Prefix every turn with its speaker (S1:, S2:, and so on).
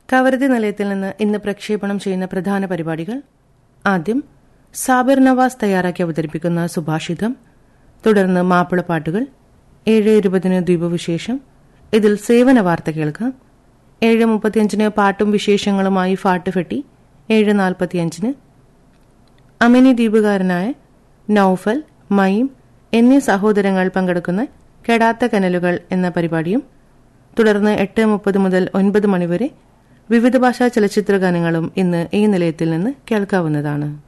S1: കവരത്തി നിലയത്തിൽ നിന്ന് ഇന്ന് പ്രക്ഷേപണം ചെയ്യുന്ന പ്രധാന പരിപാടികൾ ആദ്യം സാബിർ നവാസ് തയ്യാറാക്കി അവതരിപ്പിക്കുന്ന സുഭാഷിതം തുടർന്ന് മാപ്പിളപ്പാട്ടുകൾ ഏഴ് ഇരുപതിന് ദ്വീപവിശേഷം ഇതിൽ സേവന വാർത്ത കേൾക്കാം ഏഴ് മുപ്പത്തിയഞ്ചിന് പാട്ടും വിശേഷങ്ങളുമായി ഫാട്ട് ഫെട്ടി ഏഴ് നാൽപ്പത്തിയഞ്ചിന് അമിനി ദ്വീപുകാരനായ നൌഫൽ മയീം എന്നീ സഹോദരങ്ങൾ പങ്കെടുക്കുന്ന കെടാത്ത കനലുകൾ എന്ന പരിപാടിയും തുടർന്ന് എട്ട് മുപ്പത് മുതൽ ഒൻപത് മണിവരെ വിവിധ ഭാഷാ ചലച്ചിത്ര ഗാനങ്ങളും ഇന്ന് ഈ നിലയത്തിൽ നിന്ന് കേൾക്കാവുന്നതാണ്